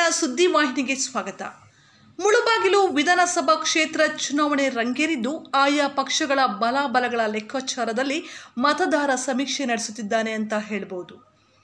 ಸುದ್ದಿವಾಹಿನಿಗೆ ಸ್ವಾಗತ ಮುಳುಬಾಗಿಲು ವಿಧಾನಸಭಾ ಕ್ಷೇತ್ರ ಚುನಾವಣೆ ರಂಗೇರಿದ್ದು ಆಯಾ ಪಕ್ಷಗಳ ಬಲಾಬಲಗಳ ಲೆಕ್ಕಾಚಾರದಲ್ಲಿ ಮತದಾರ ಸಮೀಕ್ಷೆ ನಡೆಸುತ್ತಿದ್ದಾನೆ ಅಂತ ಹೇಳ್ಬೋದು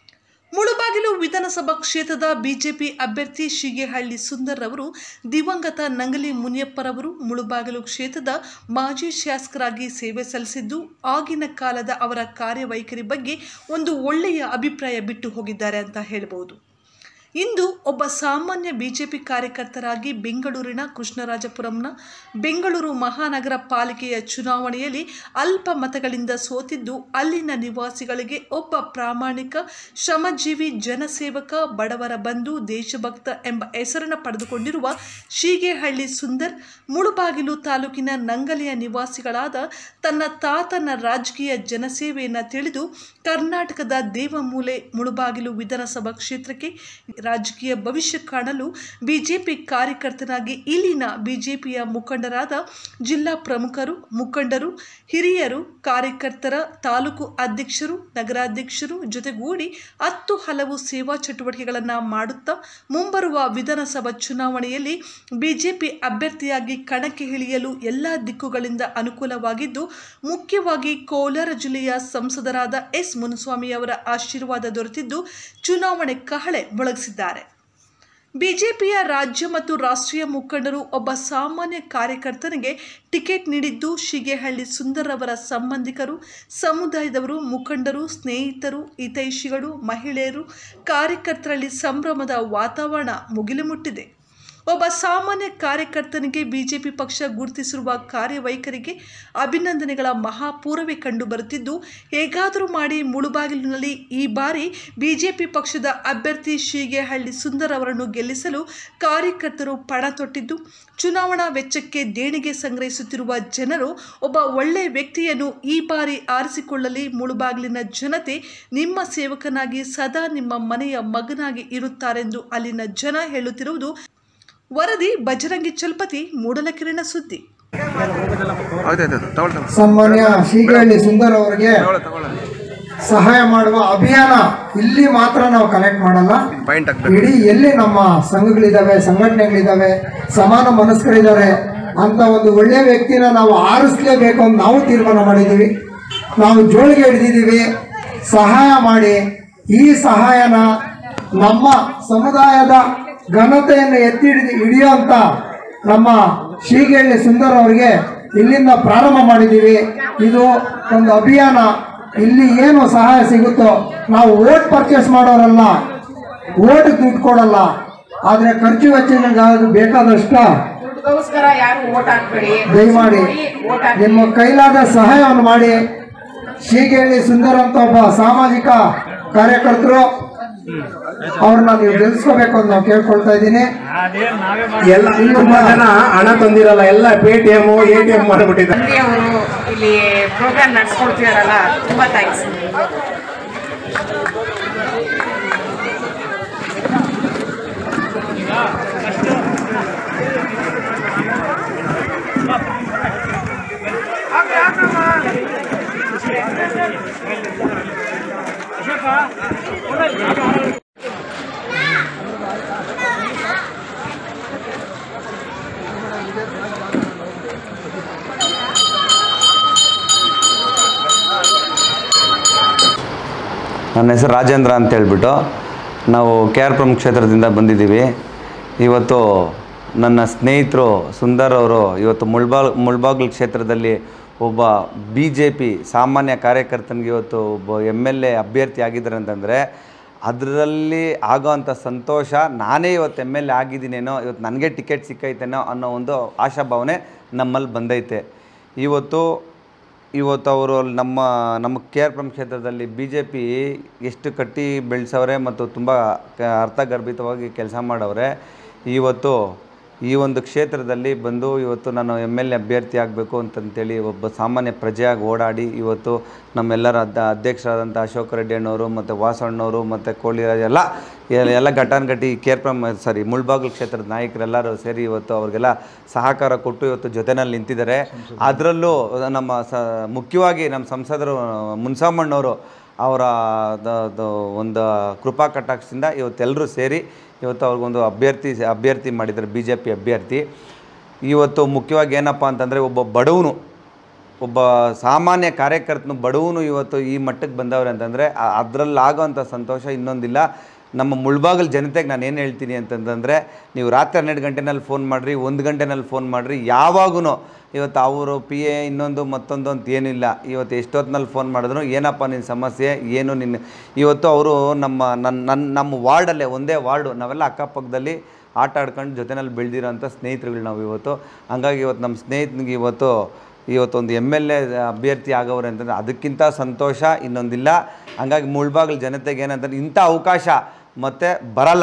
ಮುಳುಬಾಗಿಲು ವಿಧಾನಸಭಾ ಕ್ಷೇತ್ರದ ಬಿಜೆಪಿ ಅಭ್ಯರ್ಥಿ ಶಿಗೇಹಳ್ಳಿ ಸುಂದರ್ ಅವರು ದಿವಂಗತ ನಂಗಲಿ ಮುನಿಯಪ್ಪರವರು ಮುಳುಬಾಗಿಲು ಕ್ಷೇತ್ರದ ಮಾಜಿ ಶಾಸಕರಾಗಿ ಸೇವೆ ಸಲ್ಲಿಸಿದ್ದು ಆಗಿನ ಕಾಲದ ಅವರ ಕಾರ್ಯವೈಖರಿ ಬಗ್ಗೆ ಒಂದು ಒಳ್ಳೆಯ ಅಭಿಪ್ರಾಯ ಬಿಟ್ಟು ಹೋಗಿದ್ದಾರೆ ಅಂತ ಹೇಳ್ಬೋದು ಇಂದು ಒಬ್ಬ ಸಾಮಾನ್ಯ ಬಿಜೆಪಿ ಕಾರ್ಯಕರ್ತರಾಗಿ ಬೆಂಗಳೂರಿನ ಕೃಷ್ಣರಾಜಪುರಂನ ಬೆಂಗಳೂರು ಮಹಾನಗರ ಪಾಲಿಕೆಯ ಚುನಾವಣೆಯಲ್ಲಿ ಅಲ್ಪ ಮತಗಳಿಂದ ಸೋತಿದ್ದು ಅಲ್ಲಿನ ನಿವಾಸಿಗಳಿಗೆ ಒಬ್ಬ ಪ್ರಾಮಾಣಿಕ ಶ್ರಮಜೀವಿ ಜನಸೇವಕ ಬಡವರ ಬಂಧು ದೇಶಭಕ್ತ ಎಂಬ ಹೆಸರನ್ನು ಪಡೆದುಕೊಂಡಿರುವ ಶೀಗೇಹಳ್ಳಿ ಸುಂದರ್ ಮುಳುಬಾಗಿಲು ತಾಲೂಕಿನ ನಂಗಲಿಯ ನಿವಾಸಿಗಳಾದ ತನ್ನ ತಾತನ ರಾಜಕೀಯ ಜನಸೇವೆಯನ್ನು ತಿಳಿದು ಕರ್ನಾಟಕದ ದೇವಮೂಲೆ ಮುಳುಬಾಗಿಲು ವಿಧಾನಸಭಾ ಕ್ಷೇತ್ರಕ್ಕೆ ರಾಜಕೀಯ ಭವಿಷ್ಯ ಕಾಣಲು ಬಿಜೆಪಿ ಕಾರ್ಯಕರ್ತನಾಗಿ ಇಲ್ಲಿನ ಬಿಜೆಪಿಯ ಮುಖಂಡರಾದ ಜಿಲ್ಲಾ ಪ್ರಮುಖರು ಮುಖಂಡರು ಹಿರಿಯರು ಕಾರ್ಯಕರ್ತರ ತಾಲೂಕು ಅಧ್ಯಕ್ಷರು ನಗರಾಧ್ಯಕ್ಷರು ಜೊತೆಗೂಡಿ ಹತ್ತು ಹಲವು ಸೇವಾ ಚಟುವಟಿಕೆಗಳನ್ನು ಮಾಡುತ್ತಾ ಮುಂಬರುವ ವಿಧಾನಸಭಾ ಚುನಾವಣೆಯಲ್ಲಿ ಬಿಜೆಪಿ ಅಭ್ಯರ್ಥಿಯಾಗಿ ಕಣಕ್ಕೆ ಇಳಿಯಲು ಎಲ್ಲ ದಿಕ್ಕುಗಳಿಂದ ಅನುಕೂಲವಾಗಿದ್ದು ಮುಖ್ಯವಾಗಿ ಕೋಲಾರ ಜಿಲ್ಲೆಯ ಸಂಸದರಾದ ಎಸ್ ಮುನುಸ್ವಾಮಿ ಅವರ ಆಶೀರ್ವಾದ ದೊರೆತಿದ್ದು ಚುನಾವಣೆ ಕಹಳೆ ಮೊಳಗಿಸಿದ್ದಾರೆ ಬಿಜೆಪಿಯ ರಾಜ್ಯ ಮತ್ತು ರಾಷ್ಟ್ರೀಯ ಮುಖಂಡರು ಒಬ್ಬ ಸಾಮಾನ್ಯ ಕಾರ್ಯಕರ್ತನಿಗೆ ಟಿಕೆಟ್ ನೀಡಿದ್ದು ಶಿಗೇಹಳ್ಳಿ ಸುಂದರ್ ಅವರ ಸಂಬಂಧಿಕರು ಸಮುದಾಯದವರು ಮುಖಂಡರು ಸ್ನೇಹಿತರು ಹಿತೈಷಿಗಳು ಮಹಿಳೆಯರು ಕಾರ್ಯಕರ್ತರಲ್ಲಿ ಸಂಭ್ರಮದ ವಾತಾವರಣ ಮುಗಿಲು ಮುಟ್ಟಿದೆ ಒಬ್ಬ ಸಾಮಾನ್ಯ ಕಾರ್ಯಕರ್ತನಿಗೆ ಬಿಜೆಪಿ ಪಕ್ಷ ಗುರುತಿಸಿರುವ ಕಾರ್ಯವೈಖರಿಗೆ ಅಭಿನಂದನೆಗಳ ಮಹಾಪೂರವೇ ಕಂಡುಬರುತ್ತಿದ್ದು ಹೇಗಾದರೂ ಮಾಡಿ ಮುಳುಬಾಗಿಲಿನಲ್ಲಿ ಈ ಬಾರಿ ಬಿಜೆಪಿ ಪಕ್ಷದ ಅಭ್ಯರ್ಥಿ ಶೀಗೇಹಳ್ಳಿ ಸುಂದರ್ ಅವರನ್ನು ಗೆಲ್ಲಿಸಲು ಕಾರ್ಯಕರ್ತರು ಪಣ ತೊಟ್ಟಿದ್ದು ಚುನಾವಣಾ ವೆಚ್ಚಕ್ಕೆ ದೇಣಿಗೆ ಸಂಗ್ರಹಿಸುತ್ತಿರುವ ಜನರು ಒಬ್ಬ ಒಳ್ಳೆಯ ವ್ಯಕ್ತಿಯನ್ನು ಈ ಬಾರಿ ಆರಿಸಿಕೊಳ್ಳಲಿ ಮುಳುಬಾಗಿಲಿನ ಜನತೆ ನಿಮ್ಮ ಸೇವಕನಾಗಿ ಸದಾ ನಿಮ್ಮ ಮನೆಯ ಮಗನಾಗಿ ಇರುತ್ತಾರೆಂದು ಅಲ್ಲಿನ ಜನ ಹೇಳುತ್ತಿರುವುದು ವರದಿ ಬಜರಂಗಿ ಚಲ್ಪತಿ ಮೂಡಲಕಿರಣ ಸುದ್ದಿ ಆಯ್ತಾಯ್ತು ತಗೊಳ್ಳಿ ಸನ್ಮಾನ್ಯ ಶ್ರೀಗಳ್ಳಿ ಸುಂದರ್ ಅವರಿಗೆ ತಗೊಳ್ಳಿ ತಗೊಳ್ಳಿ ಸಹಾಯ ಮಾಡುವ ಅಭಿಯಾನ ಇಲ್ಲಿ ಮಾತ್ರ ನಾವು ಕನೆಕ್ಟ್ ಮಾಡಲ್ಲ ಪಾಯಿಂಟ್ ಹಾಕ್ಬೇಕು ಇಡೀ ಎಲ್ಲಿ ನಮ್ಮ ಸಂಘಗಳಿದಾವೆ ಸಂಘಟನೆಗಳಿದಾವೆ ಸಮಾನ ಮನಸ್ಕರಿದ್ದಾರೆ ಅಂತ ಒಂದು ಒಳ್ಳೆಯ ವ್ಯಕ್ತಿನ ನಾವು ಆರಿಸ್ಲೇಬೇಕು ಅಂತ ನಾವು ತೀರ್ಮಾನ ಮಾಡಿದ್ದೀವಿ ನಾವು ಜೋಳಿಗೆ ಹಿಡಿದಿದ್ದೀವಿ ಸಹಾಯ ಮಾಡಿ ಈ ಸಹಾಯನ ನಮ್ಮ ಸಮುದಾಯದ ಘನತೆಯನ್ನು ಎತ್ತಿ ಹಿಡಿದು ಹಿಡಿಯುವಂತ ನಮ್ಮ ಶ್ರೀಗಳ್ಳಿ ಸುಂದರ್ ಅವರಿಗೆ ಇಲ್ಲಿಂದ ಪ್ರಾರಂಭ ಮಾಡಿದ್ದೀವಿ ಇದು ಒಂದು ಅಭಿಯಾನ ಇಲ್ಲಿ ಏನು ಸಹಾಯ ಸಿಗುತ್ತೋ ನಾವು ಓಟ್ ಪರ್ಚೇಸ್ ಮಾಡೋರಲ್ಲ ಓಟ್ ದುಡ್ಡು ಕೊಡಲ್ಲ ಆದ್ರೆ ಖರ್ಚು ವೆಚ್ಚಗಳಿಗೆ ಬೇಕಾದಷ್ಟ ದುಡ್ಡುಗೋಸ್ಕರ ಯಾರು ಓಟ್ ಹಾಕ್ಬೇಡಿ ದಯಮಾಡಿ ಓಟ್ ಹಾಕಿ ನಿಮ್ಮ ಕೈಲಾದ ಸಹಾಯವನ್ನು ಮಾಡಿ ಶೀಗೇಳಿ ಸುಂದರ್ ಅಂತ ಒಬ್ಬ ಸಾಮಾಜಿಕ ಕಾರ್ಯಕರ್ತರು ಅವ್ರನ್ನ ನೀವು ಗೆಲ್ಸ್ಕೋಬೇಕು ಅಂತ ನಾವು ಕೇಳ್ಕೊಳ್ತಾ ಇದ್ದೀನಿ ಎಲ್ಲ ತುಂಬಾ ಜನ ಹಣ ತಂದಿರಲ್ಲ ಎಲ್ಲ Paytm A T M ಮಾಡಿಬಿಟ್ಟಿದ್ದಾರೆ ತಂದೆ ಅವರು ಇಲ್ಲಿ ಪ್ರೋಗ್ರಾಮ್ ನಡೆಸ್ಕೊಡ್ತಿದಾರಲ್ಲ ತುಂಬಾ ಥ್ಯಾಂಕ್ಸ್ ನನ್ನ ಹೆಸರು ರಾಜೇಂದ್ರ ಅಂತ ಹೇಳ್ಬಿಟ್ಟು ನಾವು ಕೆ ಆರ್ ಪುರಂ ಕ್ಷೇತ್ರದಿಂದ ಬಂದಿದ್ದೀವಿ ಇವತ್ತು ನನ್ನ ಸ್ನೇಹಿತರು ಸುಂದರ್ ಅವರು ಇವತ್ತು ಮುಳ್ಬಾಗ್ ಮುಳ್ಬಾಗ್ಲು ಕ್ಷೇತ್ರದಲ್ಲಿ ಒಬ್ಬ ಬಿ ಜೆ ಪಿ ಸಾಮಾನ್ಯ ಕಾರ್ಯಕರ್ತನಿಗೆ ಇವತ್ತು ಒಬ್ಬ ಎಮ್ ಎಲ್ ಎ ಅಭ್ಯರ್ಥಿ ಆಗಿದ್ದಾರೆ ಅಂತಂದರೆ ಅದರಲ್ಲಿ ಆಗೋವಂಥ ಸಂತೋಷ ನಾನೇ ಇವತ್ತು ಎಮ್ ಎಲ್ ಎ ಆಗಿದ್ದೀನೇನೋ ಇವತ್ತು ನನಗೆ ಟಿಕೆಟ್ ಸಿಕ್ಕೈತೇನೋ ಅನ್ನೋ ಒಂದು ಆಶಾಭಾವನೆ ನಮ್ಮಲ್ಲಿ ಬಂದೈತೆ ಇವತ್ತು ಇವತ್ತು ಅವರು ನಮ್ಮ ನಮ್ಮ ಕೆ ಆರ್ ಪುರಂ ಕ್ಷೇತ್ರದಲ್ಲಿ ಬಿ ಜೆ ಪಿ ಎಷ್ಟು ಕಟ್ಟಿ ಬೆಳೆಸವ್ರೆ ಮತ್ತು ತುಂಬ ಕ- ಅರ್ಥಗರ್ಭಿತವಾಗಿ ಕೆಲಸ ಮಾಡವ್ರೆ ಇವತ್ತು ಈ ಒಂದು ಕ್ಷೇತ್ರದಲ್ಲಿ ಬಂದು ಇವತ್ತು ನಾನು ಎಮ್ ಎಲ್ ಎ ಅಭ್ಯರ್ಥಿ ಆಗಬೇಕು ಅಂತಂತೇಳಿ ಒಬ್ಬ ಸಾಮಾನ್ಯ ಪ್ರಜೆಯಾಗಿ ಓಡಾಡಿ ಇವತ್ತು ನಮ್ಮೆಲ್ಲರ ಅದ ಅಧ್ಯಕ್ಷರಾದಂಥ ಅಶೋಕ್ ರೆಡ್ಡಿ ಅಣ್ಣವರು ಮತ್ತು ವಾಸಣ್ಣವರು ಮತ್ತು ಕೋಳಿರಾಜ್ ಎಲ್ಲ ಎಲ್ಲ- ಎಲ್ಲ ಘಟಾನುಘಟಿ ಕೇರ್ ಪ್ರಮ್ ಸಾರಿ ಮುಳ್ಬಾಗಿಲು ಕ್ಷೇತ್ರದ ನಾಯಕರೆಲ್ಲರೂ ಸೇರಿ ಇವತ್ತು ಅವ್ರಿಗೆಲ್ಲ ಸಹಕಾರ ಕೊಟ್ಟು ಇವತ್ತು ಜೊತೆನಲ್ಲಿ ನಿಂತಿದ್ದಾರೆ ಅದರಲ್ಲೂ ನಮ್ಮ ಸ ಮುಖ್ಯವಾಗಿ ನಮ್ಮ ಸಂಸದರು ಮುನ್ಸಾಮಣ್ಣವರು ಅವರ ದ- ದ- ಒಂದು ಕೃಪಾ ಕಟಾಕ್ಷದಿಂದ ಇವತ್ತೆಲ್ಲರೂ ಸೇರಿ ಇವತ್ತು ಅವ್ರಿಗೊಂದು ಅಭ್ಯರ್ಥಿ ಅಭ್ಯರ್ಥಿ ಮಾಡಿದ್ದಾರೆ ಬಿ ಜೆ ಪಿ ಅಭ್ಯರ್ಥಿ ಇವತ್ತು ಮುಖ್ಯವಾಗಿ ಏನಪ್ಪ ಅಂತಂದರೆ ಒಬ್ಬ ಬಡವನು ಒಬ್ಬ ಸಾಮಾನ್ಯ ಕಾರ್ಯಕರ್ತನು ಬಡವನು ಇವತ್ತು ಈ ಮಟ್ಟಕ್ಕೆ ಬಂದವ್ರೆ ಅಂತಂದರೆ ಅದರಲ್ಲಿ ಆಗೋವಂಥ ಸಂತೋಷ ಇನ್ನೊಂದಿಲ್ಲ ನಮ್ಮ ಮುಳ್ಬಾಗಲ್ ಜನತೆಗೆ ನಾನು ಏನು ಹೇಳ್ತೀನಿ ಅಂತಂತಂದರೆ ನೀವು ರಾತ್ರಿ ಹನ್ನೆರಡು ಗಂಟೆನಲ್ಲಿ ಫೋನ್ ಮಾಡಿರಿ ಒಂದು ಗಂಟೆನಲ್ಲಿ ಫೋನ್ ಮಾಡಿರಿ ಯಾವಾಗೂ ಇವತ್ತು ಅವರು ಪಿ ಎ ಇನ್ನೊಂದು ಮತ್ತೊಂದು ಅಂತ ಏನಿಲ್ಲ ಇವತ್ತು ಎಷ್ಟೊತ್ತಿನಲ್ಲಿ ಫೋನ್ ಮಾಡಿದ್ರು ಏನಪ್ಪ ನಿನ್ನ ಸಮಸ್ಯೆ ಏನು ನಿನ್ನ ಇವತ್ತು ಅವರು ನಮ್ಮ ನನ್ನ ನನ್ನ ನಮ್ಮ ವಾರ್ಡಲ್ಲೇ ಒಂದೇ ವಾರ್ಡು ನಾವೆಲ್ಲ ಅಕ್ಕಪಕ್ಕದಲ್ಲಿ ಆಟ ಆಡ್ಕೊಂಡು ಜೊತೆನಲ್ಲಿ ಬೆಳೆದಿರೋಂಥ ಸ್ನೇಹಿತರುಗಳು ನಾವು ಇವತ್ತು ಹಂಗಾಗಿ ಇವತ್ತು ನಮ್ಮ ಸ್ನೇಹಿತನಿಗೆ ಇವತ್ತು ಇವತ್ತೊಂದು ಎಮ್ ಎಲ್ ಎ ಅಭ್ಯರ್ಥಿ ಆಗವ್ರೆ ಅಂತಂದರೆ ಅದಕ್ಕಿಂತ ಸಂತೋಷ ಇನ್ನೊಂದಿಲ್ಲ ಹಂಗಾಗಿ ಮುಳ್ಬಾಗಿಲು ಜನತೆಗೆ ಏನಂತಂದ್ರೆ ಇಂಥ ಅವಕಾಶ ಮತ್ತೆ ಬರಲ್ಲ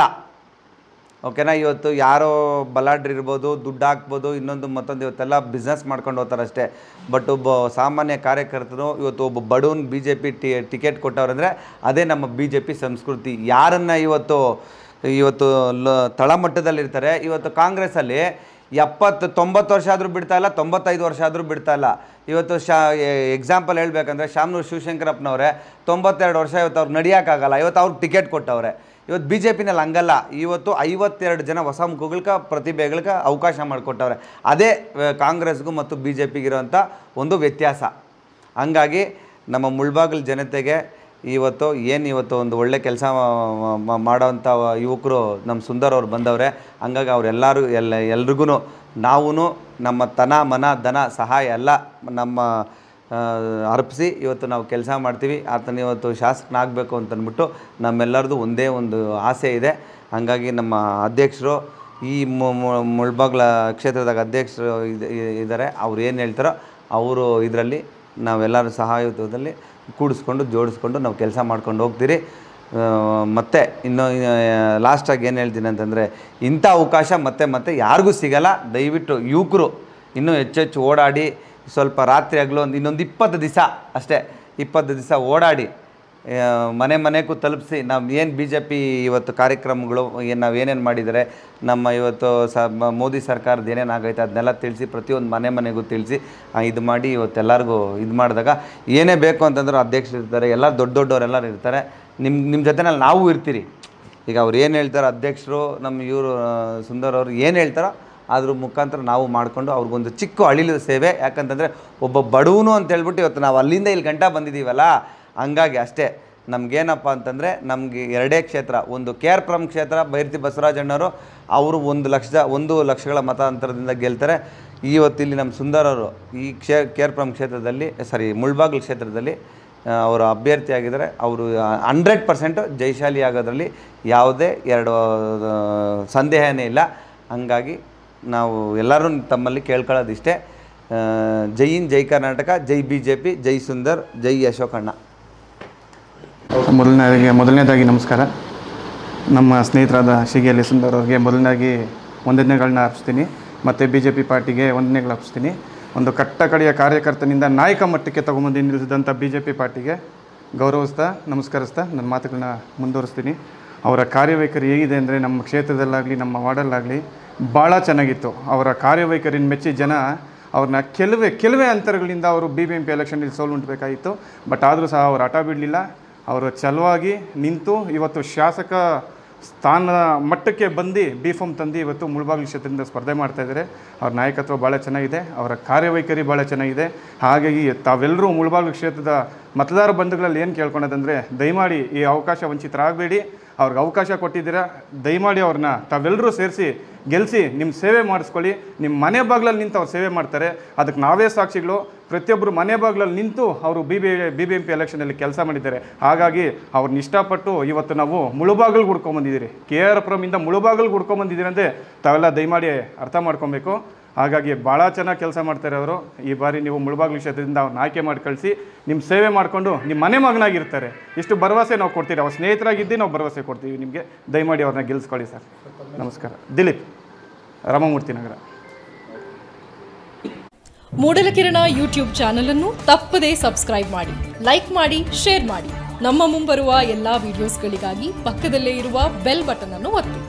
ಓಕೆನಾ ಇವತ್ತು ಯಾರೋ ಬಲಾಢ್ರು ಇರ್ಬೋದು ದುಡ್ಡು ಹಾಕ್ಬೋದು ಇನ್ನೊಂದು ಮತ್ತೊಂದು ಇವತ್ತೆಲ್ಲ ಬಿಸ್ನೆಸ್ ಮಾಡ್ಕೊಂಡು ಹೋಗ್ತಾರೆ ಅಷ್ಟೇ ಬಟ್ ಒಬ್ಬ ಸಾಮಾನ್ಯ ಕಾರ್ಯಕರ್ತರು ಇವತ್ತು ಒಬ್ಬ ಬಡವನ್ ಬಿ ಜೆ ಪಿ ಟಿ ಟಿಕೆಟ್ ಕೊಟ್ಟವ್ರಂದರೆ ಅದೇ ನಮ್ಮ ಬಿ ಜೆ ಪಿ ಸಂಸ್ಕೃತಿ ಯಾರನ್ನು ಇವತ್ತು ಇವತ್ತು ಲ ತಳಮಟ್ಟದಲ್ಲಿರ್ತಾರೆ ಇವತ್ತು ಕಾಂಗ್ರೆಸ್ಸಲ್ಲಿ ಎಪ್ಪತ್ತು ತೊಂಬತ್ತು ವರ್ಷ ಆದರೂ ಬಿಡ್ತಾ ಇಲ್ಲ ತೊಂಬತ್ತೈದು ವರ್ಷ ಆದರೂ ಬಿಡ್ತಾ ಇಲ್ಲ ಇವತ್ತು ಶಾ ಎಕ್ಸಾಂಪಲ್ ಹೇಳ್ಬೇಕಂದ್ರೆ ಶಾಮನೂರು ಶಿವಶಂಕರಪ್ಪನವರೇ ತೊಂಬತ್ತೆರಡು ವರ್ಷ ಇವತ್ತು ಅವ್ರು ನಡೆಯೋಕ್ಕಾಗಲ್ಲ ಇವತ್ತು ಅವ್ರಿಗೆ ಟಿಕೆಟ್ ಕೊಟ್ಟವ್ರೆ ಇವತ್ತು ಬಿ ಜೆ ಪಿನಲ್ಲಿ ಹಂಗಲ್ಲ ಇವತ್ತು ಐವತ್ತೆರಡು ಜನ ಹೊಸ ಮುಖಗಳ್ಗೆ ಪ್ರತಿಭೆಗಳ್ಗೆ ಅವಕಾಶ ಮಾಡಿಕೊಟ್ಟವ್ರೆ ಅದೇ ಆ, ಕಾಂಗ್ರೆಸ್ಗೂ ಮತ್ತು ಬಿ ಜೆ ಪಿಗಿರೋಂಥ ಒಂದು ವ್ಯತ್ಯಾಸ ಹಂಗಾಗಿ ನಮ್ಮ ಮುಳ್ಬಾಗಿಲು ಜನತೆಗೆ ಇವತ್ತು ಏನು ಇವತ್ತು ಒಂದು ಒಳ್ಳೆ ಕೆಲಸ ಮಾಡೋವಂಥ ಯುವಕರು ನಮ್ಮ ಸುಂದರ್ ಅವ್ರು ಬಂದವ್ರೆ ಹಂಗಾಗಿ ಅವರೆಲ್ಲರೂ ಎಲ್ಲ ಎಲ್ರಿಗೂ ನಾವೂ ನಮ್ಮ ತನ ಮನ ಧನ ಸಹಾಯ ಎಲ್ಲ ನಮ್ಮ ಆ, ಅರ್ಪಿಸಿ ಇವತ್ತು ನಾವು ಕೆಲಸ ಮಾಡ್ತೀವಿ ಆತನ ಇವತ್ತು ಶಾಸಕನಾಗಬೇಕು ಅಂತಂದ್ಬಿಟ್ಟು ನಮ್ಮೆಲ್ಲರದು ಒಂದೇ ಒಂದು ಆಸೆ ಇದೆ ಹಂಗಾಗಿ ನಮ್ಮ ಅಧ್ಯಕ್ಷರು ಈ ಮು- ಮು- ಮುಳ್ಬಾಗ್ಲ ಕ್ಷೇತ್ರದಾಗ ಅಧ್ಯಕ್ಷರು ಇದ್- ಇದ್ದಾರೆ ಅವ್ರು ಏನು ಹೇಳ್ತಾರೋ ಅವರು ಇದರಲ್ಲಿ ನಾವೆಲ್ಲರೂ ಸಹಾಯದಲ್ಲಿ ಕೂಡಿಸ್ಕೊಂಡು ಜೋಡಿಸ್ಕೊಂಡು ನಾವು ಕೆಲಸ ಮಾಡ್ಕೊಂಡು ಹೋಗ್ತೀರಿ ಆ, ಮತ್ತೆ ಇನ್ನು ಲಾಸ್ಟಾಗಿ ಏನು ಹೇಳ್ತೀನಿ ಅಂತಂದರೆ ಇಂಥ ಅವಕಾಶ ಮತ್ತೆ ಮತ್ತೆ ಯಾರಿಗೂ ಸಿಗಲ್ಲ ದಯವಿಟ್ಟು ಯುವಕರು ಇನ್ನೂ ಹೆಚ್ಚೆಚ್ಚು ಓಡಾಡಿ ಸ್ವಲ್ಪ ರಾತ್ರಿ ಆಗಲು ಒಂದು ಇನ್ನೊಂದು ಇಪ್ಪತ್ತು ದಿವಸ ಅಷ್ಟೇ ಇಪ್ಪತ್ತು ದಿವಸ ಓಡಾಡಿ ಆ, ಮನೆ ಮನೆಗೂ ತಲುಪಿಸಿ ನಾವು ಏನು ಬಿ ಜೆ ಪಿ ಇವತ್ತು ಕಾರ್ಯಕ್ರಮಗಳು ಏನು ನಾವು ಏನೇನು ಮಾಡಿದ್ದಾರೆ ನಮ್ಮ ಇವತ್ತು ಸ ಮ- ಮೋದಿ ಸರ್ಕಾರದ ಏನೇನು ಆಗೈತೆ ಅದನ್ನೆಲ್ಲ ತಿಳಿಸಿ ಪ್ರತಿಯೊಂದು ಮನೆ ಮನೆಗೂ ತಿಳಿಸಿ ಇದು ಮಾಡಿ ಇವತ್ತೆಲ್ಲರಿಗೂ ಇದು ಮಾಡಿದಾಗ ಏನೇ ಬೇಕು ಅಂತಂದ್ರೆ ಅಧ್ಯಕ್ಷರು ಇರ್ತಾರೆ ಎಲ್ಲ ದೊಡ್ಡ ದೊಡ್ಡವರೆಲ್ಲರೂ ಇರ್ತಾರೆ ನಿಮ್ಮ ನಿಮ್ಮ ಜೊತೆನಲ್ಲಿ ನಾವು ಇರ್ತೀರಿ ಈಗ ಅವ್ರು ಏನು ಹೇಳ್ತಾರೆ ಅಧ್ಯಕ್ಷರು ನಮ್ಮ ಇವರು ಸುಂದರ್ ಅವರು ಏನು ಹೇಳ್ತಾರೋ ಅದ್ರ ಮುಖಾಂತರ ನಾವು ಮಾಡಿಕೊಂಡು ಅವ್ರಿಗೊಂದು ಚಿಕ್ಕ ಅಳಿಲು ಸೇವೆ ಯಾಕಂತಂದರೆ ಒಬ್ಬ ಬಡವನು ಅಂತ ಹೇಳ್ಬಿಟ್ಟು ಇವತ್ತು ನಾವು ಅಲ್ಲಿಂದ ಇಲ್ಲಿ ಗಂಟ ಬಂದಿದ್ದೀವಲ್ಲ ಹಂಗಾಗಿ ಅಷ್ಟೇ ನಮಗೇನಪ್ಪ ಅಂತಂದರೆ ನಮಗೆ ಎರಡೇ ಕ್ಷೇತ್ರ ಒಂದು ಕೆ ಆರ್ ಪುರಂ ಕ್ಷೇತ್ರ ಬೈರ್ತಿ ಬಸವರಾಜಣ್ಣವರು ಅವರು ಒಂದು ಲಕ್ಷದ ಒಂದು ಲಕ್ಷಗಳ ಮತಾಂತರದಿಂದ ಗೆಲ್ತಾರೆ ಇವತ್ತು ಇಲ್ಲಿ ನಮ್ಮ ಸುಂದರವರು ಈ ಕ್ಷೇ ಕೆ ಆರ್ ಪುರಂ ಕ್ಷೇತ್ರದಲ್ಲಿ ಸಾರಿ ಮುಳ್ಬಾಗಿಲು ಕ್ಷೇತ್ರದಲ್ಲಿ ಆ, ಅವರು ಅಭ್ಯರ್ಥಿ ಆಗಿದ್ದಾರೆ ಅವರು ಹಂಡ್ರೆಡ್ ಪರ್ಸೆಂಟು ಜಯಶಾಲಿ ಆಗೋದ್ರಲ್ಲಿ ಯಾವುದೇ ಎರಡು ಆ, ಸಂದೇಹನೇ ಇಲ್ಲ ಹಂಗಾಗಿ ನಾವು ಎಲ್ಲರೂ ತಮ್ಮಲ್ಲಿ ಕೇಳ್ಕೊಳ್ಳೋದಿಷ್ಟೇ ಆ, ಜೈ ಇನ್ ಜೈ ಕರ್ನಾಟಕ ಜೈ ಬಿ ಜೆ ಪಿ ಜೈ ಸುಂದರ್ ಜೈ ಅಶೋಕಣ್ಣ ಮೊದಲನೇದಾಗಿ ಮೊದಲನೇದಾಗಿ ನಮಸ್ಕಾರ ನಮ್ಮ ಸ್ನೇಹಿತರಾದ ಶಿಗೆಯಲ್ಲಿ ಸುಂದರ್ ಅವ್ರಿಗೆ ಮೊದಲನೇದಾಗಿ ವಂದನೆಗಳನ್ನ ಅರ್ಪಿಸ್ತೀನಿ ಮತ್ತು ಬಿ ಜೆ ಪಿ ಪಾರ್ಟಿಗೆ ವಂದನೆಗಳು ಅರ್ಪಿಸ್ತೀನಿ ಒಂದು ಕಟ್ಟ ಕಡೆಯ ಕಾರ್ಯಕರ್ತನಿಂದ ನಾಯಕ ಮಟ್ಟಕ್ಕೆ ತಗೊಂಬಂದು ನಿಲ್ಲಿಸಿದಂಥ ಬಿ ಜೆ ಪಿ ಪಾರ್ಟಿಗೆ ಗೌರವಿಸ್ತಾ ನಮಸ್ಕರಿಸ್ತಾ ನನ್ನ ಮಾತುಗಳನ್ನ ಮುಂದುವರಿಸ್ತೀನಿ ಅವರ ಕಾರ್ಯವೈಖರಿ ಹೇಗಿದೆ ಅಂದರೆ ನಮ್ಮ ಕ್ಷೇತ್ರದಲ್ಲಾಗಲಿ ನಮ್ಮ ವಾರ್ಡಲ್ಲಾಗಲಿ ಭಾಳ ಚೆನ್ನಾಗಿತ್ತು ಅವರ ಕಾರ್ಯವೈಖರಿನ ಮೆಚ್ಚಿ ಜನ ಅವ್ರನ್ನ ಕೆಲವೇ ಕೆಲವೇ ಅಂತರಗಳಿಂದ ಅವರು ಬಿ ಬಿ ಎಂ ಪಿ ಎಲೆಕ್ಷನಲ್ಲಿ ಸೋಲುಂಟಬೇಕಾಗಿತ್ತು ಬಟ್ ಆದರೂ ಸಹ ಅವರು ಹಠ ಬಿಡಲಿಲ್ಲ ಅವರು ಛಲವಾಗಿ ನಿಂತು ಇವತ್ತು ಶಾಸಕ ಸ್ಥಾನ ಮಟ್ಟಕ್ಕೆ ಬಂದು ಬಿ ಫಾರ್ಮ್ ತಂದು ಇವತ್ತು ಮುಳಬಾಗಿಲು ಕ್ಷೇತ್ರದಿಂದ ಸ್ಪರ್ಧೆ ಮಾಡ್ತಾ ಇದ್ದಾರೆ ಅವ್ರ ನಾಯಕತ್ವ ಭಾಳ ಚೆನ್ನಾಗಿದೆ ಅವರ ಕಾರ್ಯವೈಖರಿ ಭಾಳ ಚೆನ್ನಾಗಿದೆ ಹಾಗಾಗಿ ತಾವೆಲ್ಲರೂ ಮುಳಬಾಗಿಲು ಕ್ಷೇತ್ರದ ಮತದಾರ ಬಂಧುಗಳಲ್ಲಿ ಏನು ಕೇಳ್ಕೊಳೋದಂದರೆ ದಯಮಾಡಿ ಈ ಅವಕಾಶ ವಂಚಿತರಾಗಬೇಡಿ ಅವ್ರಿಗೆ ಅವಕಾಶ ಕೊಟ್ಟಿದ್ದೀರಾ ದಯಮಾಡಿ ಅವ್ರನ್ನ ತಾವೆಲ್ಲರೂ ಸೇರಿಸಿ ಗೆಲ್ಲಿಸಿ ನಿಮ್ಮ ಸೇವೆ ಮಾಡಿಸ್ಕೊಳ್ಳಿ ನಿಮ್ಮ ಮನೆ ಬಾಗಿಲಲ್ಲಿ ನಿಂತು ಅವ್ರು ಸೇವೆ ಮಾಡ್ತಾರೆ ಅದಕ್ಕೆ ನಾವೇ ಸಾಕ್ಷಿಗಳು ಪ್ರತಿಯೊಬ್ಬರು ಮನೆ ಬಾಗಿಲಲ್ಲಿ ನಿಂತು ಅವರು B B B B M P ಎಲೆಕ್ಷನಲ್ಲಿ ಕೆಲಸ ಮಾಡಿದ್ದಾರೆ ಹಾಗಾಗಿ ಅವ್ರನ್ನ ಇಷ್ಟಪಟ್ಟು ಇವತ್ತು ನಾವು ಮುಳುಬಾಗಿಲು ಹುಡ್ಕೊಂಬಂದಿದ್ದೀರಿ ಕೆ ಆರ್ ಪುರಮಿಂದ ಮುಳುಬಾಗಿಲು ಹುಡ್ಕೊಂಬಂದಿದ್ದೀರಿ ಅಂದರೆ ತಾವೆಲ್ಲ ದಯಮಾಡಿ ಅರ್ಥ ಮಾಡ್ಕೊಬೇಕು ಹಾಗಾಗಿ ಭಾಳ ಚೆನ್ನಾಗಿ ಕೆಲಸ ಮಾಡ್ತಾರೆ ಅವರು ಈ ಬಾರಿ ನೀವು ಮುಳುಬಾಗಿಲು ಕ್ಷೇತ್ರದಿಂದ ಅವ್ರನ್ನ ಆಯ್ಕೆ ಮಾಡಿ ಕಳಿಸಿ ನಿಮ್ಮ ಸೇವೆ ಮಾಡಿಕೊಂಡು ನಿಮ್ಮ ಮನೆ ಮಗನಾಗಿರ್ತಾರೆ ಇಷ್ಟು ಭರವಸೆ ನಾವು ಕೊಡ್ತೀವಿ ಅವ್ರ ಸ್ನೇಹಿತರಾಗಿದ್ದು ನಾವು ಭರವಸೆ ಕೊಡ್ತೀವಿ ನಿಮಗೆ ದಯಮಾಡಿ ಅವ್ರನ್ನ ಗೆಲ್ಲಿಸ್ಕೊಳ್ಳಿ ಸರ್ ನಮಸ್ಕಾರ ದಿಲೀಪ್ ರಾಮಮೂರ್ತಿ ನಗರ ಮೂಡಲಕಿರಣ ಯೂಟ್ಯೂಬ್ ಚಾನಲ್ ಅನ್ನು ತಪ್ಪದೇ ಸಬ್ಸ್ಕ್ರೈಬ್ ಮಾಡಿ ಲೈಕ್ ಮಾಡಿ ಶೇರ್ ಮಾಡಿ ನಮ್ಮ ಮುಂಬರುವ ಎಲ್ಲಾ ವಿಡಿಯೋಸ್ಗಳಿಗಾಗಿ ಪಕ್ಕದಲ್ಲೇ ಇರುವ ಬೆಲ್ ಬಟನ್ ಅನ್ನು ಒತ್ತಿ